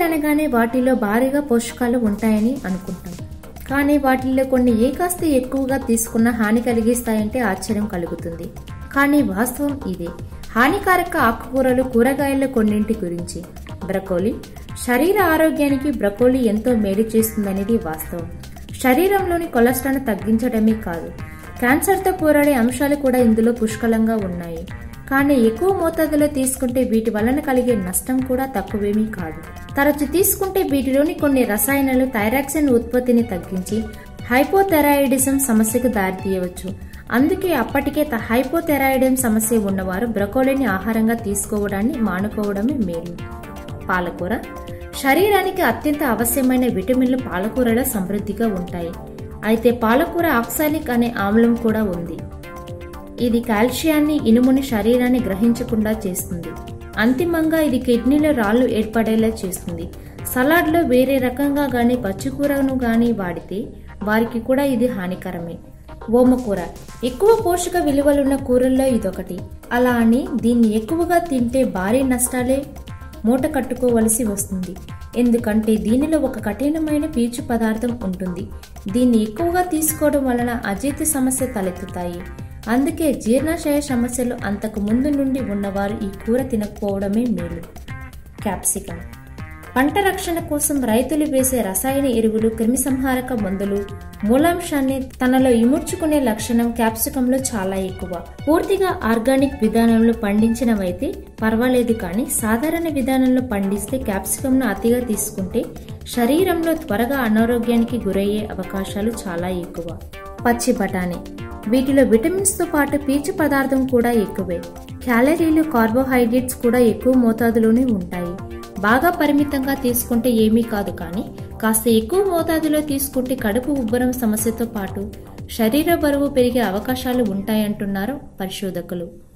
అనగానే వాటిలో భారీగా పోషకాలు ఉంటాయని అనుకుంటాం కానీ వాటిల్లో కొన్ని ఏ కాస్త ఎక్కువగా తీసుకున్న హాని కలిగిస్తాయంటే ఆశ్చర్యం కలుగుతుంది కానీ వాస్తవం ఇదే హానికారక ఆకుకూరలు కూరగాయల కొన్నింటి గురించి బ్రకోలీ శరీర ఆరోగ్యానికి బ్రకోలీ ఎంతో మేలు చేస్తుందనేది వాస్తవం శరీరంలోని కొలెస్ట్రాల్ తగ్గించడమే కాదు క్యాన్సర్తో పోరాడే అంశాలు కూడా ఇందులో పుష్కలంగా ఉన్నాయి కానీ ఎక్కువ మోతాదులో తీసుకుంటే వీటి వలన కలిగే నష్టం కూడా తక్కువేమీ కాదు తరచు తీసుకుంటే వీటిలోని కొన్ని రసాయనాలు థైరాక్సిన్ ఉత్పత్తిని తగ్గించి హైపోథెరాయిడిజం సమస్యకు దారితీయవచ్చు అందుకే అప్పటికే త- హైపోథెరాయిడిజం సమస్య ఉన్నవారు బ్రకోలీని ఆహారంగా తీసుకోవడాన్ని మానుకోవడమే మేలు పాలకూర శరీరానికి అత్యంత అవశ్యమైన విటమిన్లు పాలకూరలో సమృద్ధిగా ఉంటాయి అయితే పాలకూర ఆక్సాలిక్ అనే ఆమ్లం కూడా ఉంది ఇది కాల్షియాన్ని ఇనుముని శరీరాన్ని గ్రహించకుండా చేస్తుంది అంతిమంగా ఇది కిడ్నీలో రాళ్లు ఏర్పడేలా చేస్తుంది సలాడ్లో వేరే రకంగా గాని పచ్చికూరను గాని వాడితే వారికి కూడా ఇది హానికరమే ఓమకూర ఎక్కువ పోషక విలువలున్న కూరల్లో ఇదొకటి అలా అని దీన్ని ఎక్కువగా తింటే భారీ నష్టాలే మూట కట్టుకోవలసి వస్తుంది ఎందుకంటే దీనిలో ఒక కఠినమైన పీచు పదార్థం ఉంటుంది దీన్ని ఎక్కువగా తీసుకోవడం వలన అజీర్తి సమస్య తలెత్తుతాయి అందుకే జీర్ణాశయ సమస్యలు అంతకు ముందు నుండి ఉన్నవారు ఈ కూర తినకపోవడమే మేలు క్యాప్సికం పంట రక్షణ కోసం రైతులు వేసే రసాయన ఎరువులు క్రిమిసంహారక మందులు మూలాంశాన్ని తనలో ఇముడ్చుకునే లక్షణం క్యాప్సికంలో చాలా ఎక్కువ పూర్తిగా ఆర్గానిక్ విధానంలో పండించినవైతే పర్వాలేదు కానీ సాధారణ విధానంలో పండిస్తే క్యాప్సికంను అతిగా తీసుకుంటే శరీరంలో త్వరగా అనారోగ్యానికి గురయ్యే అవకాశాలు చాలా ఎక్కువ పచ్చి బఠానీ వీటిలో విటమిన్స్ తో పాటు పీచు పదార్థం కూడా ఎక్కువే క్యాలరీలు కార్బోహైడ్రేట్స్ కూడా ఎక్కువ మోతాదులోనే ఉంటాయి బాగా పరిమితంగా తీసుకుంటే ఏమీ కాదు కానీ కాస్త ఎక్కువ మోతాదులో తీసుకుంటే కడుపు ఉబ్బరం సమస్యతో పాటు శరీర బరువు పెరిగే అవకాశాలు ఉంటాయంటున్నారు పరిశోధకులు